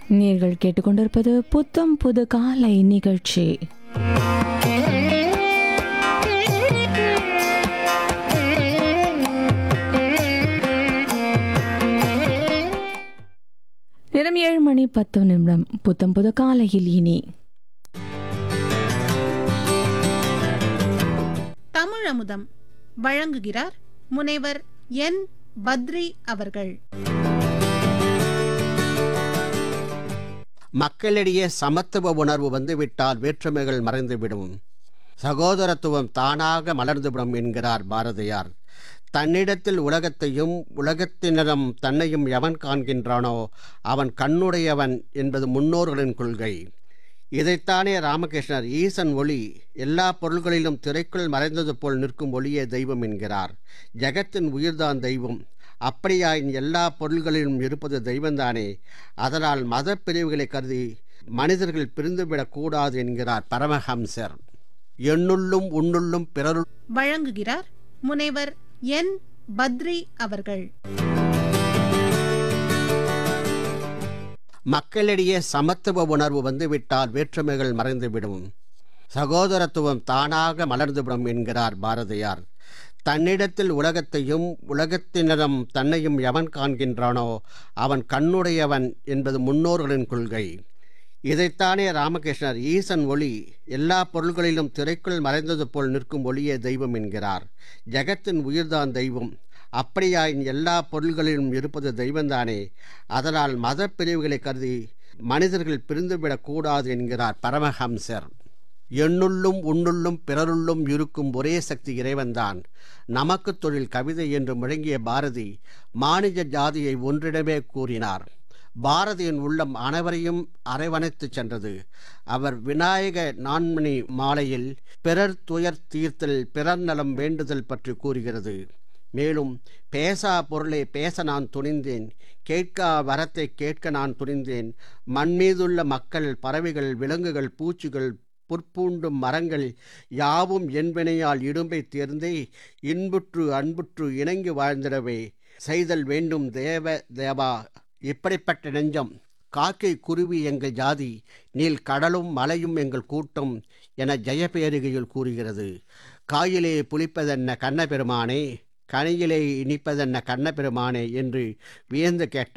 நீங்கள் கேட்டுக்கொண்டிருப்பது புத்தம் புது காலை நிகழ்ச்சி நேரம் ஏழு மணி பத்து நிமிடம் புத்தம் புது காலையில் இனி தமிழமுதம் வழங்குகிறார் முனைவர் என் பத்ரி அவர்கள் மக்களிடையே சமத்துவ உணர்வு வந்துவிட்டால் வேற்றுமைகள் மறைந்துவிடும் சகோதரத்துவம் தானாக மலர்ந்துவிடும் என்கிறார் பாரதியார் தன்னிடத்தில் உலகத்தையும் உலகத்தினரும் தன்னையும் எவன் காண்கின்றானோ அவன் கண்ணுடையவன் என்பது முன்னோர்களின் கொள்கை இதைத்தானே ராமகிருஷ்ணர் ஈசன் ஒளி எல்லா பொருள்களிலும் திரைக்குள் மறைந்தது போல் நிற்கும் ஒளியே தெய்வம் என்கிறார் ஜெகத்தின் உயிர்தான் தெய்வம் அப்படியாயின் எல்லா பொருள்களிலும் இருப்பது தெய்வம்தானே அதனால் மத பிரிவுகளை கருதி மனிதர்கள் பிரிந்துவிடக் கூடாது என்கிறார் பரமஹம்சர் எண்ணுள்ளும் உன்னுள்ளும் பிறருள் வழங்குகிறார் முனைவர் என் பத்ரி அவர்கள் மக்களிடையே சமத்துவ உணர்வு வந்துவிட்டால் வேற்றுமைகள் மறைந்துவிடும் சகோதரத்துவம் தானாக மலர்ந்துவிடும் என்கிறார் பாரதியார் தன்னிடத்தில் உலகத்தையும் உலகத்தினரும் தன்னையும் எவன் காண்கின்றானோ அவன் கண்ணுடையவன் என்பது முன்னோர்களின் கொள்கை இதைத்தானே ராமகிருஷ்ணர் ஈசன் ஒளி எல்லா பொருள்களிலும் திரைக்குள் மறைந்தது போல் நிற்கும் ஒளியே தெய்வம் என்கிறார் ஜெகத்தின் உயிர்தான் தெய்வம் அப்படியாயின் எல்லா பொருள்களிலும் இருப்பது தெய்வம்தானே அதனால் மத பிரிவுகளை கருதி மனிதர்கள் பிரிந்துவிடக் கூடாது என்கிறார் பரமஹம்சர் எண்ணுள்ளும் உன்னுள்ளும் பிறருள்ளும் இருக்கும் ஒரே சக்தி இறைவன்தான் நமக்கு தொழில் கவிதை என்று முழங்கிய பாரதி மானிட ஜாதியை ஒன்றிடமே கூறினார் பாரதியின் உள்ளம் அனைவரையும் அரவணைத்துச் சென்றது அவர் விநாயக நான்மணி மாலையில் பிறர் துயர் தீர்த்தல் பிறர் நலம் வேண்டுதல் பற்றி கூறுகிறது மேலும் பேசா பொருளை பேச நான் துணிந்தேன் கேட்கா வரத்தை கேட்க நான் துணிந்தேன் மண் மீதுள்ள மக்கள் பறவைகள் விலங்குகள் பூச்சிகள் புற்பூண்டும் மரங்கள் யாவும் என்பனையால் இடும்பை தேர்ந்தே இன்புற்று அன்புற்று இணங்கி வாழ்ந்திடவே செய்தல் வேண்டும் தேவ தேவா இப்படிப்பட்ட நெஞ்சம் காக்கை குருவி எங்கள் ஜாதி நீல் கடலும் மலையும் எங்கள் கூட்டம் என ஜெயபேரிகையில் கூறுகிறது காயிலே புளிப்பதென்ன கண்ணபெருமானே கனியிலே இனிப்பதென்ன கண்ணபெருமானே என்று வியந்து கேட்ட